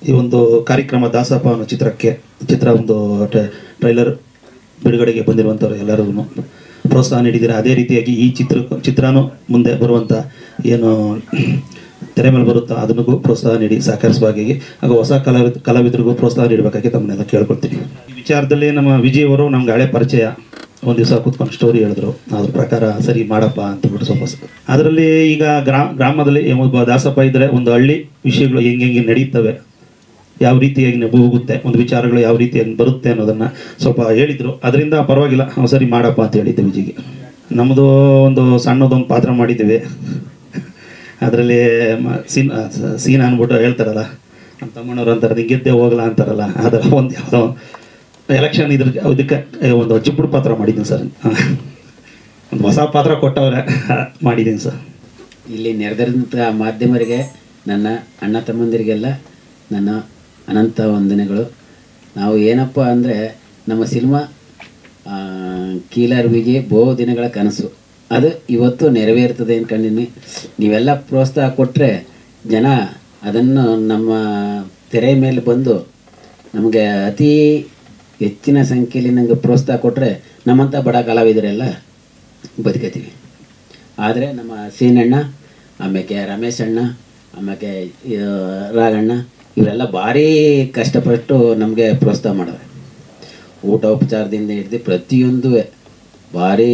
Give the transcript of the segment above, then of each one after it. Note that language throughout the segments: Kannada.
ಈ ಒಂದು ಕಾರ್ಯಕ್ರಮ ದಾಸಪ್ಪ ಅನ್ನೋ ಚಿತ್ರಕ್ಕೆ ಚಿತ್ರ ಒಂದು ಟ್ರೈಲರ್ ಬಿಡುಗಡೆಗೆ ಬಂದಿರುವಂಥವ್ರು ಎಲ್ಲರಿಗೂ ಪ್ರೋತ್ಸಾಹ ನೀಡಿದ್ದೀರಾ ಅದೇ ರೀತಿಯಾಗಿ ಈ ಚಿತ್ರ ಚಿತ್ರನೂ ಮುಂದೆ ಬರುವಂಥ ಏನು ತೆರೆ ಮೇಲೆ ಬರುತ್ತೋ ಅದನ್ನೂ ಪ್ರೋತ್ಸಾಹ ನೀಡಿ ಸಹಕರಿಸುವಾಗಿ ಹಾಗೂ ಹೊಸ ಕಲಾವಿದ ಕಲಾವಿದರಿಗೂ ಪ್ರೋತ್ಸಾಹ ನೀಡಬೇಕಾಗಿ ತಮ್ಮನ್ನೆಲ್ಲ ಕೇಳ್ಕೊಳ್ತೀನಿ ಈ ವಿಚಾರದಲ್ಲಿ ನಮ್ಮ ವಿಜಯ್ ಅವರು ನಮ್ಗೆ ಹಳೆ ಪರಿಚಯ ಒಂದು ದಿವಸ ಕೂತ್ಕೊಂಡು ಸ್ಟೋರಿ ಹೇಳಿದ್ರು ಅದ್ರ ಪ್ರಕಾರ ಸರಿ ಮಾಡಪ್ಪ ಅಂತ ಬಿಟ್ಟು ಸ್ವಲ್ಪ ಸ- ಅದರಲ್ಲಿ ಈಗ ಗ್ರಾಮ ಗ್ರಾಮದಲ್ಲಿ ಒಬ್ಬ ದಾಸಪ್ಪ ಇದ್ದರೆ ಒಂದು ಹಳ್ಳಿ ವಿಷಯಗಳು ಹೆಂಗೆ ಹೆಂಗೆ ನಡೀತವೆ ಯಾವ ರೀತಿಯಾಗಿ ನಗು ಹೋಗುತ್ತೆ ಒಂದು ವಿಚಾರಗಳು ಯಾವ ರೀತಿಯಾಗಿ ಬರುತ್ತೆ ಅನ್ನೋದನ್ನ ಸ್ವಲ್ಪ ಹೇಳಿದ್ರು ಅದರಿಂದ ಪರವಾಗಿಲ್ಲ ಹ್ಞೂ ಸರಿ ಮಾಡಪ್ಪ ಅಂತ ಹೇಳಿದ್ದೆ ವಿಜಿಗೆ ನಮ್ಮದು ಒಂದು ಸಣ್ಣದೊಂದು ಪಾತ್ರ ಮಾಡಿದ್ದೀವಿ ಅದರಲ್ಲಿ ಸೀನ್ ಸೀನ್ ಅಂದ್ಬಿಟ್ಟು ಹೇಳ್ತಾರಲ್ಲ ನಮ್ಮ ತಮ್ಮಣ್ಣವ್ರು ಅಂತಾರೆ "ನೀನ್ ಗೆದ್ದೆ ಹೋಗಲ್ಲ ಅಂತಾರಲ್ಲ ಅದರ ಒಂದು ಯಾವುದೋ ಎಲೆಕ್ಷನ್ ಇದ್ರ ಇದಕ್ಕೆ ಒಂದು ಜಿಪ್ಪುಡು ಪಾತ್ರ ಮಾಡಿದ್ದೀನಿ ಸರ್ ಒಂದು ಹೊಸ ಪಾತ್ರ ಕೊಟ್ಟವ್ರೆ ಮಾಡಿದ್ದೀನಿ ಸರ್ ಇಲ್ಲಿ ನೆರೆದಿರೋಂಥ ಮಾಧ್ಯಮರಿಗೆ ನನ್ನ ಅಣ್ಣ ತಮ್ಮಂದಿರಿಗೆಲ್ಲ ನನ್ನ ಅನಂತ ವಂದನೆಗಳು ನಾವು ಏನಪ್ಪ ಅಂದರೆ ನಮ್ಮ ಸಿನಿಮಾ ಆ, ಕೀಲರ್ ವಿಜಯ್ ಬಹು ದಿನಗಳ ಕನಸು ಅದು ಇವತ್ತು ನೆರವೇರ್ತದೆ ಅಂದ್ಕೊಂಡಿನಿ ನೀವೆಲ್ಲ ಪ್ರೋತ್ಸಾಹ ಕೊಟ್ಟರೆ ಜನ ಅದನ್ನು ನಮ್ಮ ತೆರೆ ಮೇಲೆ ಬಂದು ನಮಗೆ ಅತಿ ಹೆಚ್ಚಿನ ಸಂಖ್ಯೆಯಲ್ಲಿ ನನಗೆ ಪ್ರೋತ್ಸಾಹ ಕೊಟ್ಟರೆ ನಮ್ಮಂಥ ಬಡ ಕಲಾವಿದರೆಲ್ಲ ಬದುಕತ್ತೀವಿ ಆದರೆ ನಮ್ಮ ಸೀನಣ್ಣ ಆಮೇಲೆ ರಮೇಶ್ ಅಣ್ಣ ಆಮೇಲೆ ರಾಗಣ್ಣ ಇವರೆಲ್ಲ ಭಾರಿ ಕಷ್ಟಪಟ್ಟು ನಮಗೆ ಪ್ರೋತ್ಸಾಹ ಮಾಡಿದ್ರೆ ಊಟ ಉಪಚಾರದಿಂದ ಹಿಡಿದು ಪ್ರತಿಯೊಂದು ಭಾರಿ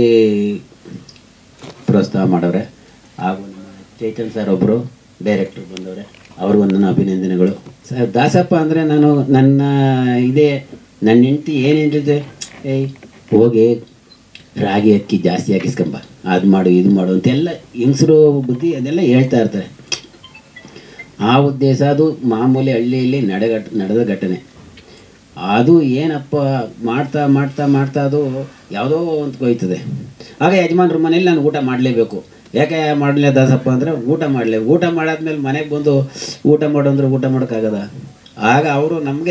ಪ್ರೋತ್ಸಾಹ ಮಾಡವ್ರೆ ಹಾಗೂ ನಮ್ಮ ಚೈತನ್ ಸರ್ ಒಬ್ಬರು ಡೈರೆಕ್ಟ್ರ್ ಬಂದವ್ರೆ ಅವ್ರಿಗೂ ನನ್ನ ಅಭಿನಂದನೆಗಳು ಸರ್ ದಾಸಪ್ಪ ಅಂದರೆ ನಾನು ನನ್ನ ಇದೇ ನನ್ನ ಹೆಂಡತಿ ಏನು ಹೇಳಿದೆ ಏಯ್ ಹೋಗಿ ರಾಗಿ ಅಕ್ಕಿ ಜಾಸ್ತಿ ಹಾಕಿಸ್ಕೊಂಬ ಅದು ಮಾಡು ಇದು ಮಾಡು ಅಂತೆಲ್ಲ ಹೆಂಗಸರು ಬುದ್ಧಿ ಅದೆಲ್ಲ ಹೇಳ್ತಾ ಇರ್ತಾರೆ ಆ ಉದ್ದೇಶ ಅದು ಮಾಮೂಲಿ ಹಳ್ಳಿಯಲ್ಲಿ ನಡೆಗಟ್ ನಡೆದ ಘಟನೆ ಅದು ಏನಪ್ಪ ಮಾಡ್ತಾ ಮಾಡ್ತಾ ಮಾಡ್ತಾ ಅದು ಯಾವುದೋ ಒಂದು ಹೋಯ್ತದೆ ಆಗ ಯಜಮಾನ್ರ ಮನೇಲಿ ನಾನು ಊಟ ಮಾಡಲೇಬೇಕು ಯಾಕೆ ಮಾಡಲೇ ದಾಸಪ್ಪ ಅಂದರೆ ಊಟ ಮಾಡಲೇ ಊಟ ಮಾಡಾದ್ಮೇಲೆ ಮನೆಗೆ ಬಂದು ಊಟ ಮಾಡು ಅಂದ್ರೆ ಊಟ ಮಾಡೋಕ್ಕಾಗದ ಆಗ ಅವರು ನಮಗೆ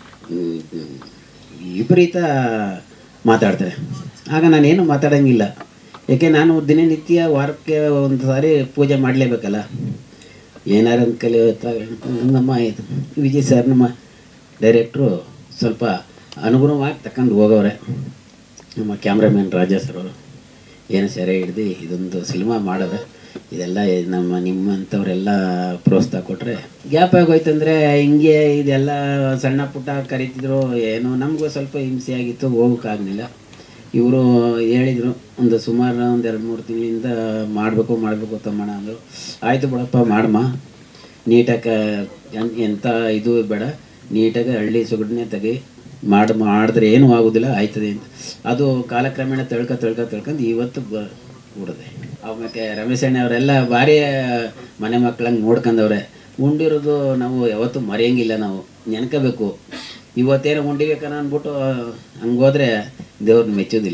ವಿಪರೀತ ಮಾತಾಡ್ತಾರೆ ಆಗ ನಾನೇನು ಮಾತಾಡೋಂಗಿಲ್ಲ ಯಾಕೆ ನಾನು ದಿನನಿತ್ಯ ವಾರಕ್ಕೆ ಒಂದು ಸಾರಿ ಪೂಜೆ ಮಾಡಲೇಬೇಕಲ್ಲ ಏನಾರು ಒಂದು ಕಲಿಯುತ್ತ ನಮ್ಮ ಇದು ವಿಜಯ್ ಸರ್ ನಮ್ಮ ಡೈರೆಕ್ಟ್ರು ಸ್ವಲ್ಪ ಅನುಗುಣವಾಗಿ ತಗೊಂಡು ಹೋಗವ್ರೆ ನಮ್ಮ ಕ್ಯಾಮ್ರಾಮ್ಯಾನ್ ರಾಜಾ ಸರ್ ಅವರು ಏನು ಸೆರೆ ಹಿಡ್ದು ಇದೊಂದು ಸಿನಿಮಾ ಮಾಡೋದು ಇದೆಲ್ಲ ನಮ್ಮ ನಿಮ್ಮಂಥವರೆಲ್ಲ ಪ್ರೋತ್ಸಾಹ ಕೊಟ್ಟರೆ ಗ್ಯಾಪ್ ಆಗೋಯ್ತಂದರೆ ಹಿಂಗೆ ಇದೆಲ್ಲ ಸಣ್ಣ ಪುಟ್ಟ ಕರಿತಿದ್ರು ಏನೋ ನಮಗೂ ಸ್ವಲ್ಪ ಹಿಂಸೆ ಆಗಿತ್ತು ಹೋಗೋಕ್ಕಾಗಲಿಲ್ಲ ಇವರು ಹೇಳಿದರು ಒಂದು ಸುಮಾರು ಒಂದು ಎರಡು ಮೂರು ತಿಂಗಳಿಂದ ಮಾಡಬೇಕು ಮಾಡಬೇಕು ತಮ್ಮಣ್ಣ ಅಂದರು ಆಯಿತು ಬಿಡಪ್ಪ ಮಾಡಮ್ಮ ನೀಟಾಗಿ ಎನ್- ಎಂಥ ಇದು ಬೇಡ ನೀಟಾಗಿ ಹಳ್ಳಿ ಸೊಗಡನ್ನೇ ತೆಗಿ ಮಾಡಿ ಮಾಡಿದ್ರೆ ಏನೂ ಆಗೋದಿಲ್ಲ ಆಯ್ತದೆ ಅಂತ ಅದು ಕಾಲಕ್ರಮೇಣ ತಳ್ಕ ತಳ್ಕ ತಳ್ಕೊಂಡು ಇವತ್ತು ಬ ಕೂಡದೆ ಆಮೇಲೆ ರಮೇಶ್ ಅಣ್ಣ ಅವರೆಲ್ಲ ಭಾರಿ ಮನೆ ಮಕ್ಕಳಂಗೆ ನೋಡ್ಕೊಂಡವ್ರೆ ಉಂಡಿರೋದು ನಾವು ಯಾವತ್ತೂ ಮರೆಯಂಗಿಲ್ಲ ನಾವು ನೆನ್ಕೋಬೇಕು ಇವತ್ತೇನೋ ಉಂಡಿಬೇಕನ್ನ ಅಂದ್ಬಿಟ್ಟು ಹಂಗೆ ಹೋದ್ರೆ ದೇವ್ರನ್ನ ಮೆಚ್ಚೋದಿಲ್ಲ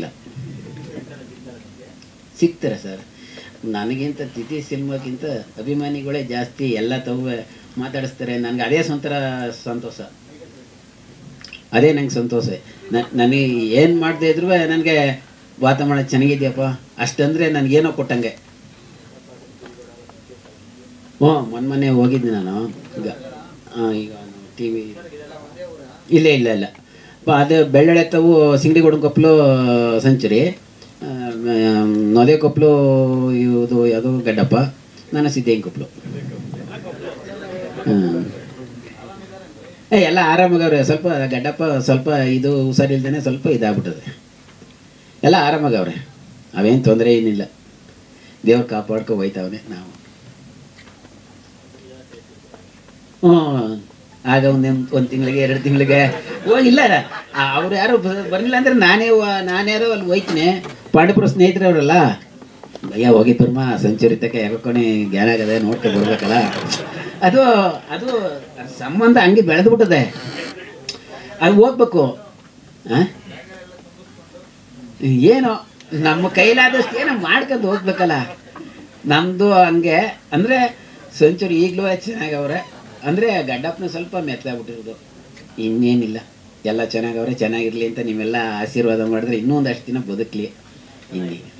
ಸಿಗ್ತಾರೆ ಸರ್ ನನಗಿಂತ ತಿಥಿ ಸಿನಿಮಾಕ್ಕಿಂತ ಅಭಿಮಾನಿಗಳೇ ಜಾಸ್ತಿ ಎಲ್ಲ ತವ ಮಾತಾಡಿಸ್ತಾರೆ ನನಗೆ ಅದೇ ಒಂಥರ ಸಂತೋಷ ಅದೇ ನಂಗೆ ಸಂತೋಷ ನ- ನನಗೆ ಏನು ಮಾಡದೇ ಇದ್ರು ನನಗೆ ವಾತಾವರಣ ಚೆನ್ನಾಗಿದ್ಯಪ್ಪ ಅಷ್ಟಂದರೆ ನನಗೇನೋ ಕೊಟ್ಟಂಗೆ ಹ್ಞೂ ಮೊನ್ನೆ ಮೊನ್ನೆ ಹೋಗಿದ್ದೆ ನಾನು ಈಗ ಆ, ಈಗ ಟಿ ವಿ ಇಲ್ಲ ಇಲ್ಲ ಇಲ್ಲ ಪ ಅದು ಬೆಳ್ಳಳೆ ತಾವು ಸಿಂಗಡಿಗೌಡನ ಕೊಪ್ಪಲು ಸೆಂಚುರಿ ನೊದೆ ಕೊಪ್ಪಲು ಇದು ಯಾವುದೋ ಗಡ್ಡಪ್ಪ ನಾನು ಸಿದ್ದೇನ್ ಕೊಪ್ಪಲು ಹ್ಞೂ ಏ ಎಲ್ಲ ಆರಾಮಾಗವ್ರೆ ಸ್ವಲ್ಪ ಗಡ್ಡಪ್ಪ ಸ್ವಲ್ಪ ಇದು ಹುಷಾರಿಲ್ದೇನೆ ಸ್ವಲ್ಪ ಇದಾಗ್ಬಿಟ್ಟದೆ ಎಲ್ಲ ಆರಾಮಾಗವ್ರೆ ಅವೇನು ತೊಂದರೆ ಏನಿಲ್ಲ ದೇವ್ರು ಕಾಪಾಡ್ಕೊ ಹೋಯ್ತಾವನೆ ನಾವು ಹ್ಞೂ ಆಗ ಒಂದು ಒಂದು ತಿಂಗಳಿಗೆ ಎರಡು ತಿಂಗಳಿಗೆ ಹೋಗಿಲ್ಲ ಅವ್ರು ಯಾರು ಬ- ಬರಲಿಲ್ಲ ಅಂದ್ರೆ ನಾನೇ ವ- ನಾನ್ಯಾರೋ ಅಲ್ಲಿ ಹೋಯ್ತೀನಿ ಪಾಂಡಪುರ ಸ್ನೇಹಿತರು ಅವರಲ್ಲ ಭಯ್ಯ ಹೋಗಿದ್ ಬರ್ಮ ಸೆಂಚುರಿ ತಕ್ಕ ಯಾಕೋಣಿ ಜ್ಞಾನ ಆಗದೆ ನೋಡ್ಕೊ ಬರ್ಬೇಕಲ್ಲ ಅದು ಅದು ಸಂಬಂಧ ಹಂಗೆ ಬೆಳೆದು ಬಿಟ್ಟದೆ ಅದು ಹೋಗ್ಬೇಕು ಆ? ಏನೋ ನಮ್ಮ ಕೈಲಾದಷ್ಟು ಏನೋ ಮಾಡ್ಕೊಂಡು ಹೋಗ್ಬೇಕಲ್ಲ ನಮ್ಮದು ಹಂಗೆ ಅಂದರೆ ಸೆಂಚುರಿ ಈಗಲೂ ಚೆನ್ನಾಗವ್ರೆ ಅಂದರೆ ಗಡ್ಡಪ್ಪನ ಸ್ವಲ್ಪ ಮೆತ್ತಲಾಗ್ಬಿಟ್ಟಿರೋದು ಇನ್ನೇನಿಲ್ಲ ಎಲ್ಲ ಚೆನ್ನಾಗವ್ರೆ ಚೆನ್ನಾಗಿರ್ಲಿ ಅಂತ ನೀವೆಲ್ಲ ಆಶೀರ್ವಾದ ಮಾಡಿದ್ರೆ ಇನ್ನೂ ಒಂದಷ್ಟು ದಿನ ಬದುಕಲಿ ಇನ್ನೇನು